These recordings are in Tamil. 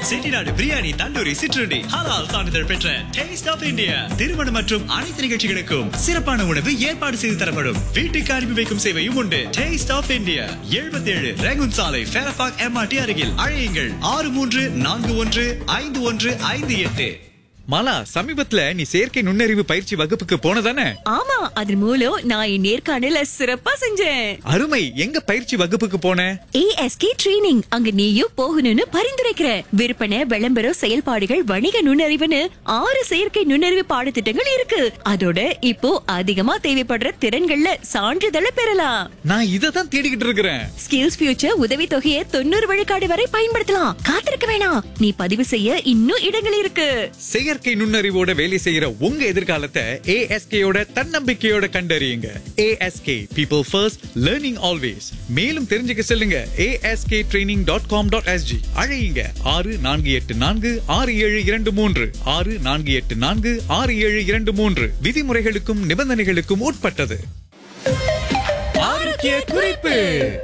செட்டிநாடு பிரியாணி தந்தூரி சிற்றுண்டி ஹலால் சான்றிதழ் பெற்ற டேஸ்ட் ஆஃப் இந்தியா திருமணம் மற்றும் அனைத்து நிகழ்ச்சிகளுக்கும் சிறப்பான உணவு ஏற்பாடு செய்து தரப்படும் வீட்டுக்கு அனுப்பி வைக்கும் சேவையும் உண்டு டேஸ்ட் ஆஃப் இந்தியா எழுபத்தி ஏழு ரேகுன் சாலை ஃபேரபாக் எம்ஆர்டி அருகில் அழையுங்கள் ஆறு மூன்று நான்கு ஒன்று ஐந்து ஒன்று ஐந்து எட்டு மாலா சமீபத்துல நீ செயற்கை நுண்ணறிவு பயிற்சி வகுப்புக்கு போனதானே ஆமா அதன் மூலம் நான் என் நேர்காணல சிறப்பா செஞ்சேன் அருமை எங்க பயிற்சி வகுப்புக்கு போன ஏஎஸ்கே ட்ரெய்னிங் அங்க நீயும் போகணும்னு பரிந்துரைக்கிற விற்பனை விளம்பரம் செயல்பாடுகள் வணிக நுண்ணறிவுன்னு ஆறு செயற்கை நுண்ணறிவு பாடத்திட்டங்கள் இருக்கு அதோட இப்போ அதிகமா தேவைப்படுற திறன்கள்ல சான்றிதழை பெறலாம் நான் இதை தான் தேடிக்கிட்டு இருக்கிறேன் ஸ்கில்ஸ் ஃபியூச்சர் உதவி தொகையை தொண்ணூறு விழுக்காடு வரை பயன்படுத்தலாம் காத்திருக்க வேணாம் நீ பதிவு செய்ய இன்னும் இடங்கள் இருக்கு செயற்கை நுண்ணறிவோட வேலை செய்யற உங்க எதிர்காலத்தை ஏஎஸ்கேயோட தன்னம்பிக்கையோட கண்டறியுங்க ASK people first learning always மேலும் தெரிஞ்சுக்க செல்லுங்க ASK training dot com dot SG அழையுங்க ஆறு நான்கு எட்டு நான்கு ஆறு ஏழு இரண்டு மூன்று ஆறு நான்கு எட்டு நான்கு ஆறு ஏழு இரண்டு மூன்று விதிமுறைகளுக்கும் நிபந்தனைகளுக்கும் உட்பட்டது ஆரோக்கிய குறிப்பு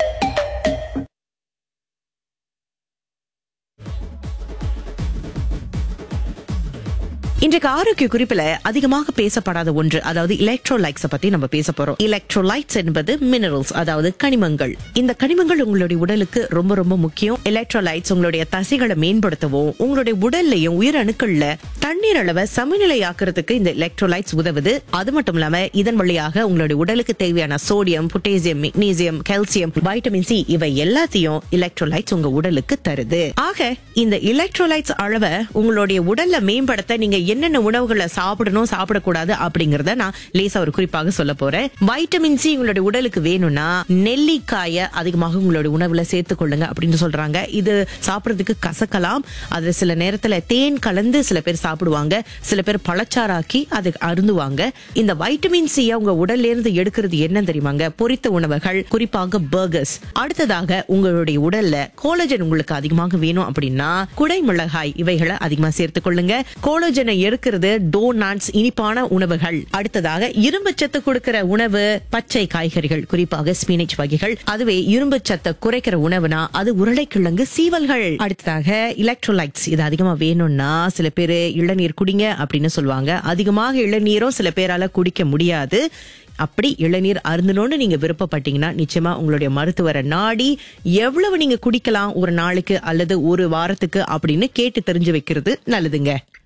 இன்றைக்கு ஆரோக்கிய குறிப்புல அதிகமாக பேசப்படாத ஒன்று அதாவது எலக்ட்ரோலைட்ஸ் பத்தி நம்ம பேச போறோம் எலக்ட்ரோலைட்ஸ் என்பது மினரல்ஸ் அதாவது கனிமங்கள் இந்த கனிமங்கள் உங்களுடைய உடலுக்கு ரொம்ப ரொம்ப முக்கியம் எலக்ட்ரோலைட்ஸ் உங்களுடைய தசைகளை மேம்படுத்தவும் உங்களுடைய உடல்லையும் உயிரணுக்கள்ல தண்ணீர் அளவை சமநிலையாக்குறதுக்கு இந்த எலக்ட்ரோலைட்ஸ் உதவுது அது மட்டும் இல்லாம இதன் வழியாக உங்களுடைய உடலுக்கு தேவையான sodium potassium magnesium calcium vitamin C இவை எல்லாத்தையும் எலக்ட்ரோலைட்ஸ் உங்க உடலுக்கு தருது ஆக இந்த எலக்ட்ரோலைட்ஸ் அளவை உங்களுடைய உடல்ல மேம்படுத்த நீங்க என்னென்ன உணவுகளை சாப்பிடணும் சாப்பிடக்கூடாது அப்படிங்கறத நான் லேசா ஒரு குறிப்பாக சொல்ல போறேன் வைட்டமின் சி உங்களுடைய உடலுக்கு வேணும்னா நெல்லிக்காய அதிகமாக உங்களுடைய உணவுல சேர்த்துக் கொள்ளுங்க அப்படின்னு சொல்றாங்க இது சாப்பிடுறதுக்கு கசக்கலாம் அது சில நேரத்துல தேன் கலந்து சில பேர் சாப்பிடுவாங்க சில பேர் பழச்சாராக்கி அது அருந்துவாங்க இந்த வைட்டமின் சி உங்க உடல்ல இருந்து எடுக்கிறது என்ன தெரியுமாங்க பொரித்த உணவுகள் குறிப்பாக பர்கர்ஸ் அடுத்ததாக உங்களுடைய உடல்ல கோலஜன் உங்களுக்கு அதிகமாக வேணும் அப்படின்னா குடை மிளகாய் இவைகளை அதிகமா சேர்த்துக் கொள்ளுங்க கோலஜனை எடுக்கிறது டோனட்ஸ் இனிப்பான உணவுகள் அடுத்ததாக இரும்பு சத்து கொடுக்கிற உணவு பச்சை காய்கறிகள் குறிப்பாக ஸ்பினிச் வகைகள் அதுவே இரும்பு சத்தை குறைக்கிற உணவுனா அது உருளைக்கிழங்கு சீவல்கள் அடுத்ததாக எலக்ட்ரோலைட்ஸ் இது அதிகமா வேணும்னா சில பேர் இளநீர் குடிங்க அப்படின்னு சொல்லுவாங்க அதிகமாக இளநீரும் சில பேரால குடிக்க முடியாது அப்படி இளநீர் அருந்தணும்னு நீங்க விருப்பப்பட்டீங்கன்னா நிச்சயமா உங்களுடைய மருத்துவரை நாடி எவ்வளவு நீங்க குடிக்கலாம் ஒரு நாளுக்கு அல்லது ஒரு வாரத்துக்கு அப்படின்னு கேட்டு தெரிஞ்சு வைக்கிறது நல்லதுங்க